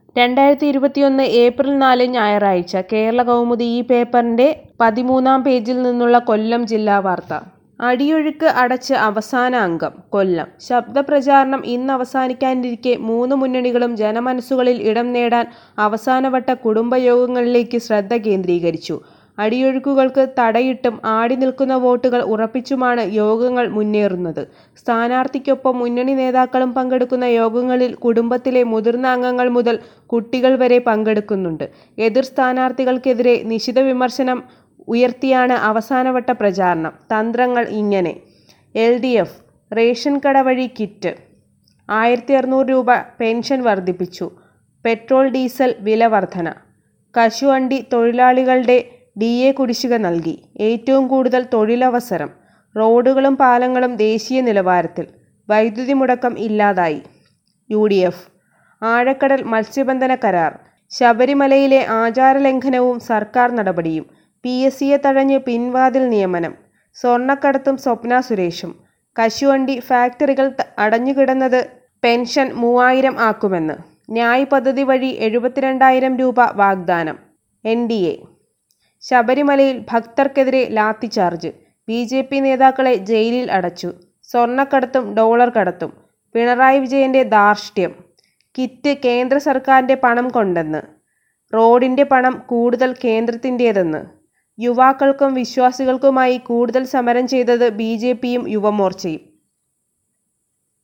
രണ്ടായിരത്തി ഇരുപത്തിയൊന്ന് ഏപ്രിൽ നാല് ഞായറാഴ്ച കേരള കൗമുദി ഈ പേപ്പറിന്റെ പതിമൂന്നാം പേജിൽ നിന്നുള്ള കൊല്ലം ജില്ലാ വാർത്ത അടിയൊഴുക്ക് അടച്ച് അവസാന അംഗം കൊല്ലം ശബ്ദപ്രചാരണം ഇന്ന് അവസാനിക്കാനിരിക്കെ മൂന്ന് മുന്നണികളും ജനമനസ്സുകളിൽ ഇടം നേടാൻ അവസാനവട്ട കുടുംബയോഗങ്ങളിലേക്ക് ശ്രദ്ധ കേന്ദ്രീകരിച്ചു അടിയൊഴുക്കുകൾക്ക് തടയിട്ടും ആടി നിൽക്കുന്ന വോട്ടുകൾ ഉറപ്പിച്ചുമാണ് യോഗങ്ങൾ മുന്നേറുന്നത് സ്ഥാനാർത്ഥിക്കൊപ്പം മുന്നണി നേതാക്കളും പങ്കെടുക്കുന്ന യോഗങ്ങളിൽ കുടുംബത്തിലെ മുതിർന്ന അംഗങ്ങൾ മുതൽ കുട്ടികൾ വരെ പങ്കെടുക്കുന്നുണ്ട് എതിർ സ്ഥാനാർത്ഥികൾക്കെതിരെ നിശിത വിമർശനം ഉയർത്തിയാണ് അവസാനവട്ട പ്രചാരണം തന്ത്രങ്ങൾ ഇങ്ങനെ എൽ ഡി എഫ് റേഷൻ കട വഴി കിറ്റ് ആയിരത്തി അറുന്നൂറ് രൂപ പെൻഷൻ വർദ്ധിപ്പിച്ചു പെട്രോൾ ഡീസൽ വില വർധന കശുവണ്ടി തൊഴിലാളികളുടെ ഡി എ കുടിശ്ശിക നൽകി ഏറ്റവും കൂടുതൽ തൊഴിലവസരം റോഡുകളും പാലങ്ങളും ദേശീയ നിലവാരത്തിൽ വൈദ്യുതി മുടക്കം ഇല്ലാതായി യു ഡി എഫ് ആഴക്കടൽ മത്സ്യബന്ധന കരാർ ശബരിമലയിലെ ആചാരലംഘനവും സർക്കാർ നടപടിയും പി എസ് സിയെ തഴഞ്ഞ് പിൻവാതിൽ നിയമനം സ്വർണ്ണക്കടത്തും സ്വപ്ന സുരേഷും കശുവണ്ടി ഫാക്ടറികൾ ത- അടഞ്ഞുകിടന്നത് പെൻഷൻ മൂവായിരം ആക്കുമെന്ന് ന്യായ് പദ്ധതി വഴി എഴുപത്തിരണ്ടായിരം രൂപ വാഗ്ദാനം എൻ ഡി എ ശബരിമലയിൽ ഭക്തർക്കെതിരെ ലാത്തിചാർജ് ബി ജെ പി നേതാക്കളെ ജയിലിൽ അടച്ചു സ്വർണ്ണക്കടത്തും ഡോളർ കടത്തും പിണറായി വിജയന്റെ ധാർഷ്ട്യം കിറ്റ് കേന്ദ്ര സർക്കാരിന്റെ പണം കൊണ്ടെന്ന് റോഡിന്റെ പണം കൂടുതൽ കേന്ദ്രത്തിൻ്റേതെന്ന് യുവാക്കൾക്കും വിശ്വാസികൾക്കുമായി കൂടുതൽ സമരം ചെയ്തത് ബി ജെ പിയും യുവമോർച്ചയും